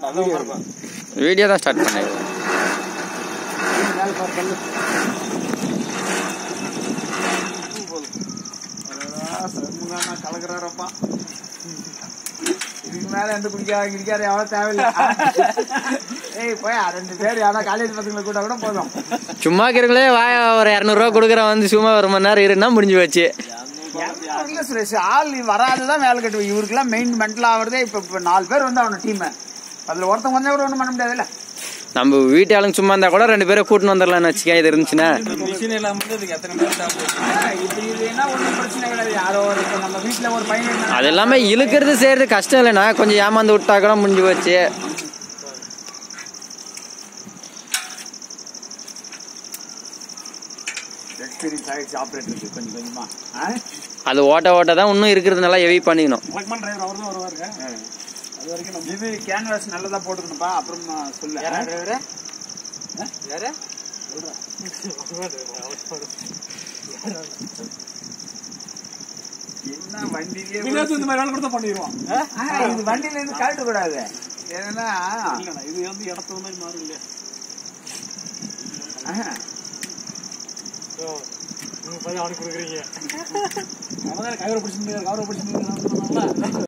நல்லா இருக்கும் வீடியோ தான் ஸ்டார்ட் பண்ணேன் மேல பாரு கல்லு சண்முகா கலக்குறாரப்பா இதுக்கு மேல எந்த குடிக்காத குடிக்காத எவ்வளவு தேவையில்லை ஏய் போய் ரெண்டு பேர் யாரா காலேஜ் பசங்களை கூட கூட போதும் சும்மா இருக்கிறங்களே வாய ஒரு இரநூறுவா கொடுக்குறேன் வந்து சும்மா ஒரு மணி நேரம் இருன்னா முடிஞ்சு போச்சு இல்ல சுரேஷ் ஆள் வராதுதான் வேலை கட்டுவோம் இவருக்கெல்லாம் மெயின் மென்டல் ஆகுறதே இப்ப இப்ப நாலு பேர் வந்து அவன டீம் அதுல ஒருத்தன் கொஞ்சம் கூட ஒண்ணும் பண்ண முடியாதுல்ல நம்ம வீட்டு ஆளுங்க சும்மா இருந்தா கூட ரெண்டு பேரை கூட்டின்னு வந்துடலாம்னு வச்சுக்க இது இருந்துச்சுன்னா மிஷின் இல்லாம வந்து இதுக்கு எத்தனை பேர் தேவைப்படுது இப்ப இது என்ன ஒண்ணும் பிரச்சனை கிடையாது யாரோ ஒரு இப்ப நம்ம வீட்டுல ஒரு பையன் இருந்தா- அது எல்லாமே இழுக்கிறது செய்யறது கஷ்டம் இல்லைண்ணா கொஞ்சம் ஏமாந்து விட்டா கூட முடிஞ்சு போச்சு எக்ஸ்பீரியன்ஸ் ஆயிடுச்சு ஆப்ரேட்டருக்கு கொஞ்சம் கொஞ்சமா ஆ? அது ஓட்ட ஓட்ட தான் இன்னும் இருக்கிறது நல்லா ஹெவி பண்ணிக்கணும் வழக்கமான டிரைவர் அவர் தான் வருவாருங்க அது வரைக்கும் நம்ம இது கேன்வாஸ் நல்லதா போட்டுக்கணும்ப்பா அப்புறம் நான் சொல்லு யாரு யாரு என்ன வண்டியிலே வினோத் இந்த மாதிரி வேலை கூட தான் பண்ணிடுவான் ஆ, இது வண்டியில இருந்து கழட்ட கூடாது ஏன்னா இல்லண்ணா இது வந்து இடத்துல மாதிரி மாறும் இல்லையா ஆ, நீங்க போய் அவனுக்கு கொடுக்குறீங்க அவன் தான் கவரை பிடிச்சிருந்து கவரை பிடிச்சிருந்து